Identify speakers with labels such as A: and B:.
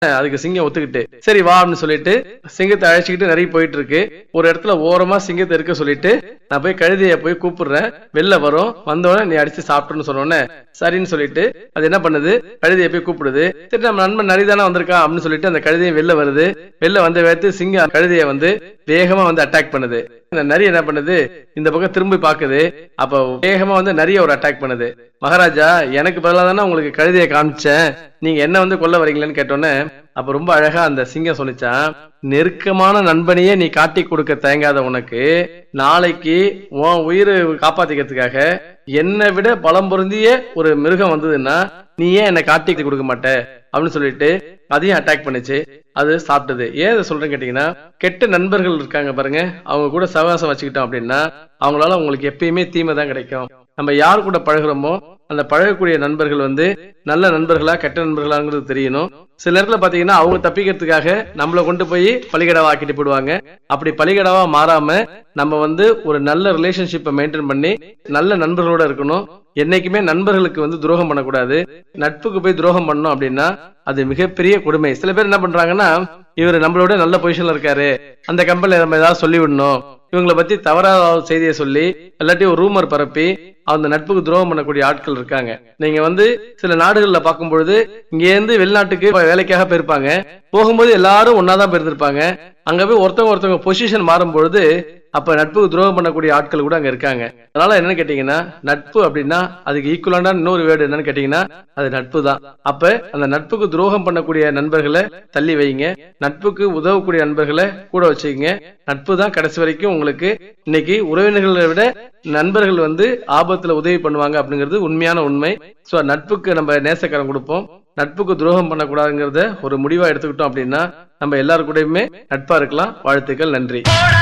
A: அதுக்கு சிங்கம் ஒத்துக்கிட்டு சரி வா அப்படின்னு சொல்லிட்டு சிங்கத்தை அழைச்சிக்கிட்டு நிறைய போயிட்டு இருக்கு ஒரு இடத்துல ஓரமா சிங்கத்தை இருக்க சொல்லிட்டு நான் போய் கழுதைய போய் கூப்பிடுறேன் வெளில வரும் வந்தோடனே நீ அடிச்சு சாப்பிட்டுன்னு சொன்னோடனே சரின்னு சொல்லிட்டு அது என்ன பண்ணுது கழுதையை போய் கூப்பிடுது சரி நம்ம நண்பன் நரிதானே வந்திருக்கான் அப்படின்னு சொல்லிட்டு அந்த கழுதையை வெளில வருது வெளில வந்த வேத்து சிங்கம் கழுதையை வந்து வேகமா வந்து அட்டாக் பண்ணுது இந்த நரி என்ன பண்ணுது இந்த பக்கம் திரும்பி பாக்குது அப்ப வேகமா வந்து நரிய ஒரு அட்டாக் பண்ணுது மகாராஜா எனக்கு பதிலாக தானே உங்களுக்கு கழுதையை காமிச்சேன் நீங்க என்ன வந்து கொல்ல வரீங்களேன்னு கேட்டோன்னே அப்ப ரொம்ப அழகா அந்த சிங்கம் சொல்லிச்சான் நெருக்கமான நண்பனையே நீ காட்டி கொடுக்க தயங்காத உனக்கு நாளைக்கு உன் உயிரை காப்பாத்திக்கிறதுக்காக என்னை விட பலம் பொருந்திய ஒரு மிருகம் வந்ததுன்னா நீ ஏன் என்னை காட்டி கொடுக்க மாட்ட அப்படின்னு சொல்லிட்டு அதையும் அட்டாக் பண்ணுச்சு அது சாப்பிட்டது ஏன் இதை சொல்றேன்னு கேட்டீங்கன்னா கெட்ட நண்பர்கள் இருக்காங்க பாருங்க அவங்க கூட சகவாசம் வச்சுக்கிட்டோம் அப்படின்னா அவங்களால உங்களுக்கு எப்பயுமே தீமை தான் கிடைக்கும் நம்ம யார் கூட பழகுறோமோ அந்த பழகக்கூடிய நண்பர்கள் வந்து நல்ல நண்பர்களா கெட்ட நண்பர்களாங்கிறது தெரியணும் சில நேரத்துல பாத்தீங்கன்னா அவங்க தப்பிக்கிறதுக்காக நம்மள கொண்டு போய் பலிகடாவா ஆக்கிட்டு போடுவாங்க அப்படி பலிகடாவா மாறாம நம்ம வந்து ஒரு நல்ல ரிலேஷன்ஷிப்பை மெயின்டைன் பண்ணி நல்ல நண்பர்களோட இருக்கணும் என்னைக்குமே நண்பர்களுக்கு வந்து துரோகம் பண்ணக்கூடாது நட்புக்கு போய் துரோகம் பண்ணோம் அப்படின்னா அது மிகப்பெரிய கொடுமை சில பேர் என்ன பண்றாங்கன்னா இவர் நம்மளோட நல்ல பொசிஷன்ல இருக்காரு அந்த கம்பெனில நம்ம ஏதாவது சொல்லி விடணும் இவங்களை பத்தி தவறாத செய்தியை சொல்லி எல்லாத்தையும் ஒரு ரூமர் பரப்பி அந்த நட்புக்கு துரோகம் பண்ணக்கூடிய ஆட்கள் இருக்காங்க நீங்க வந்து சில நாடுகள்ல பார்க்கும்பொழுது இங்க இருந்து வெளிநாட்டுக்கு வேலைக்காக போயிருப்பாங்க போகும்போது எல்லாரும் ஒன்னாதான் போயிருந்திருப்பாங்க அங்க போய் ஒருத்தவங்க ஒருத்தவங்க பொசிஷன் மாறும் பொழுது அப்ப நட்புக்கு துரோகம் பண்ணக்கூடிய ஆட்கள் கூட அங்க இருக்காங்க அதனால என்னன்னு கேட்டீங்கன்னா நட்பு அப்படின்னா அதுக்கு ஈக்குவலான இன்னொரு வேர்டு என்னன்னு கேட்டீங்கன்னா அது நட்பு தான் அப்ப அந்த நட்புக்கு துரோகம் பண்ணக்கூடிய நண்பர்களை தள்ளி வைங்க நட்புக்கு உதவக்கூடிய நண்பர்களை கூட வச்சுக்கோங்க நட்பு தான் கடைசி வரைக்கும் உங்களுக்கு இன்னைக்கு உறவினர்களை விட நண்பர்கள் வந்து ஆபத்துல உதவி பண்ணுவாங்க அப்படிங்கிறது உண்மையான உண்மை சோ நட்புக்கு நம்ம நேசக்கரம் கொடுப்போம் நட்புக்கு துரோகம் பண்ணக்கூடாதுங்கிறத ஒரு முடிவா எடுத்துக்கிட்டோம் அப்படின்னா நம்ம எல்லாரு கூடயுமே நட்பா இருக்கலாம் வாழ்த்துக்கள் நன்றி